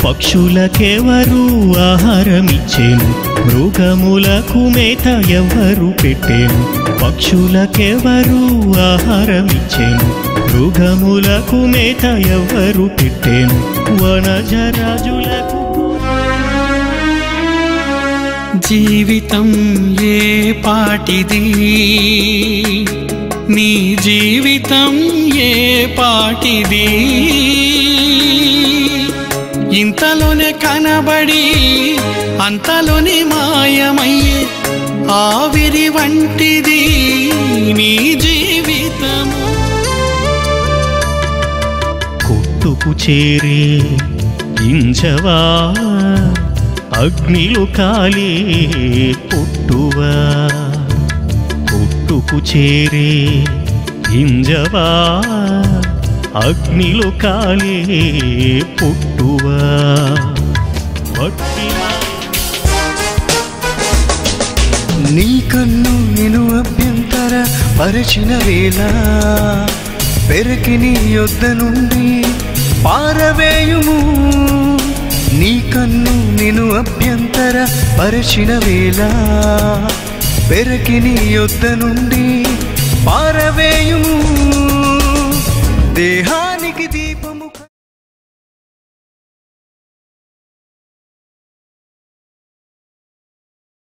పక్షులకెవరు ఆహారమిచ్చేను మృగములకు మేత ఎవరు పెట్టేను పక్షులకెవరు ఆహారమిచ్చేను మృగములకు మేత ఎవరు పెట్టేను వనజరాజులకు జీవితం ఏ పాటిది నీ జీవితం ఏ పాటిది ఇంతలోనే కనబడి అంతలోనే మాయమయ్యే ఆవిరి వంటిది నీ జీవితము కొట్టుకు చేరే గింజవా అగ్నిలు కాలే పొట్టువా కొట్టుకు చేరే గింజవా అగ్నిలు కాలే పొట్టువా వట్టివా నీ కన్ను నేను అభ్యంతర పరచిన వేళ పెరకి నీ యొద్ద నుండి పారవేయుము నీ కన్ను నేను అభ్యంతర పరచిన వేళ పెరకి నీ యొద్ద నుండి పారవేయుము దేహా